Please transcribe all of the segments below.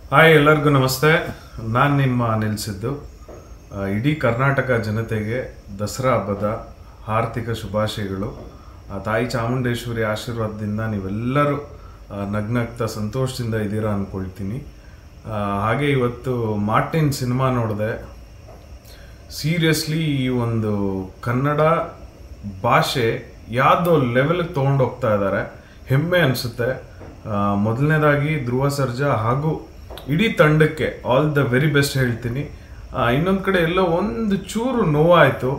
hi ಎಲ್ಲರಿಗೂ ನಮಸ್ತೆ ನಾನು ನಿಮ್ಮ ನಿಲ್ಸಿದ್ದು ಆ, ಇಡೀ ಕರ್ನಾಟಕ ಜನತೆಗೆ ದಸರಾ ಹಬ್ಬದ ಆರ್ಥಿಕ ಶುಭಾಶಯಗಳು ಆ ತಾಯಿ ಚಾಮುಂಡೇಶ್ವರಿ ಆಶೀರ್ವಾದದಿಂದ ನೀವೆಲ್ಲರೂ ಆ, ನಗ್ನಗ್ತಾ ಸಂತೋಷದಿಂದ ಇದ್ದೀರಾ ಅಂದ್ಕೊಳ್ತೀನಿ ಆ, ಹಾಗೆ ಇವತ್ತು ಮಾರ್ಟಿನ್ ಸಿನಿಮಾ ನೋಡಿದೆ ಸೀರಿಯಸ್ಲಿ ಈ ಒಂದು ಕನ್ನಡ ಭಾಷೆ ಯಾವುದೋ ಲೆವೆಲ್ಗೆ ತೊಗೊಂಡು ಹೋಗ್ತಾ ಇದ್ದಾರೆ ಹೆಮ್ಮೆ ಅನಿಸುತ್ತೆ ಮೊದಲನೇದಾಗಿ ಧ್ರುವ ಸರ್ಜಾ ಹಾಗೂ ಇಡೀ ತಂಡಕ್ಕೆ ಆಲ್ ದ ವೆರಿ ಬೆಸ್ಟ್ ಹೇಳ್ತೀನಿ ಇನ್ನೊಂದು ಕಡೆ ಎಲ್ಲೋ ಒಂದು ಚೂರು ನೋವಾಯಿತು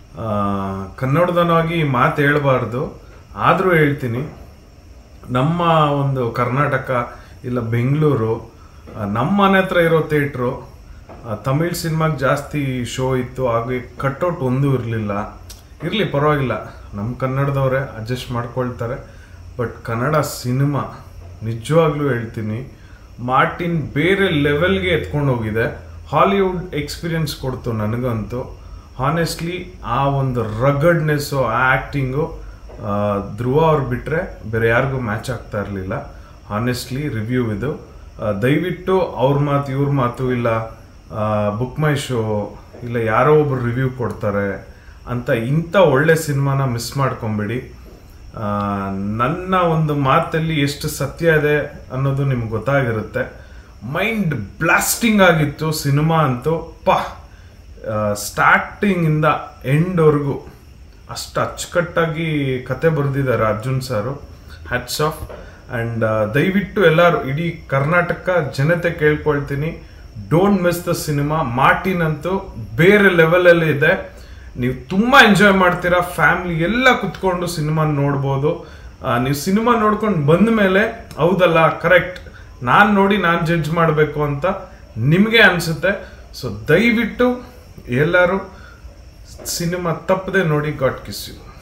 ಕನ್ನಡದನಾಗಿ ಮಾತು ಹೇಳಬಾರ್ದು ಆದರೂ ಹೇಳ್ತೀನಿ ನಮ್ಮ ಒಂದು ಕರ್ನಾಟಕ ಇಲ್ಲ ಬೆಂಗಳೂರು ಆ, ನಮ್ಮ ಮನೆ ಹತ್ರ ಇರೋ ಥಿಯೇಟ್ರು ತಮಿಳ್ ಸಿನಿಮಾಗೆ ಜಾಸ್ತಿ ಶೋ ಇತ್ತು ಹಾಗೆ ಕಟ್ಔಟ್ ಒಂದೂ ಇರಲಿಲ್ಲ ಇರಲಿ ಪರವಾಗಿಲ್ಲ ನಮ್ಮ ಕನ್ನಡದವರೇ ಅಡ್ಜಸ್ಟ್ ಮಾಡ್ಕೊಳ್ತಾರೆ ಬಟ್ ಕನ್ನಡ ಸಿನಿಮಾ ನಿಜವಾಗ್ಲೂ ಹೇಳ್ತೀನಿ ಮಾರ್ಟಿನ್ ಬೇರೆ ಲೆವೆಲ್ಗೆ ಎತ್ಕೊಂಡು ಹೋಗಿದೆ ಹಾಲಿವುಡ್ ಎಕ್ಸ್ಪೀರಿಯನ್ಸ್ ಕೊಡ್ತು ನನಗಂತೂ ಹಾನೆಸ್ಟ್ಲಿ ಆ ಒಂದು ರಗಡ್ನೆಸ್ಸು ಆ ಆ್ಯಕ್ಟಿಂಗು ಧ್ರುವ ಅವ್ರು ಬಿಟ್ಟರೆ ಬೇರೆ ಯಾರಿಗೂ ಮ್ಯಾಚ್ ಆಗ್ತಾ ಇರಲಿಲ್ಲ ಹಾನೆಸ್ಟ್ಲಿ ರಿವ್ಯೂ ಇದು ಆ, ದಯವಿಟ್ಟು ಅವ್ರ ಮಾತು ಇವ್ರ ಮಾತು ಇಲ್ಲ ಬುಕ್ ಮೈ ಶೋ ಇಲ್ಲ ಯಾರೋ ಒಬ್ರು ರಿವ್ಯೂ ಕೊಡ್ತಾರೆ ಅಂತ ಇಂಥ ಒಳ್ಳೆ ಸಿನಿಮಾನ ಮಿಸ್ ಮಾಡ್ಕೊಂಬೇಡಿ ಆ, ನನ್ನ ಒಂದು ಮಾತಲ್ಲಿ ಎಷ್ಟು ಸತ್ಯ ಇದೆ ಅನ್ನೋದು ನಿಮ್ಗೆ ಗೊತ್ತಾಗಿರುತ್ತೆ ಮೈಂಡ್ ಬ್ಲಾಸ್ಟಿಂಗ್ ಆಗಿತ್ತು ಸಿನಿಮಾ ಅಂತೂ ಪಾ ಸ್ಟಾರ್ಟಿಂಗಿಂದ ಎಂಡ್ವರೆಗೂ ಅಷ್ಟು ಅಚ್ಚುಕಟ್ಟಾಗಿ ಕತೆ ಬರೆದಿದ್ದಾರೆ ಅರ್ಜುನ್ ಸಾರು ಹ್ಯಾಟ್ಸ್ ಆಫ್ ಆ್ಯಂಡ್ ದಯವಿಟ್ಟು ಎಲ್ಲರೂ ಇಡೀ ಕರ್ನಾಟಕ ಜನತೆ ಕೇಳ್ಕೊಳ್ತೀನಿ don't miss the cinema Martin ಅಂತೂ ಬೇರೆ ಲೆವೆಲಲ್ಲಿ ಇದೆ ನೀವು ತುಂಬ ಎಂಜಾಯ್ ಮಾಡ್ತೀರಾ ಫ್ಯಾಮಿಲಿ ಎಲ್ಲ ಕುತ್ಕೊಂಡು ಸಿನಿಮಾ ನೋಡ್ಬೋದು ಆ, ನೀವು ಸಿನಿಮಾ ನೋಡ್ಕೊಂಡು ಬಂದ ಮೇಲೆ ಹೌದಲ್ಲ ಕರೆಕ್ಟ್ ನಾನು ನೋಡಿ ನಾನು ಜಡ್ಜ್ ಮಾಡಬೇಕು ಅಂತ ನಿಮಗೆ ಅನಿಸುತ್ತೆ ಸೊ ದಯವಿಟ್ಟು ಎಲ್ಲರೂ ಸಿನಿಮಾ ತಪ್ಪದೆ ನೋಡಿ ಗಾಡ್ ಕಿಸ್ ಯು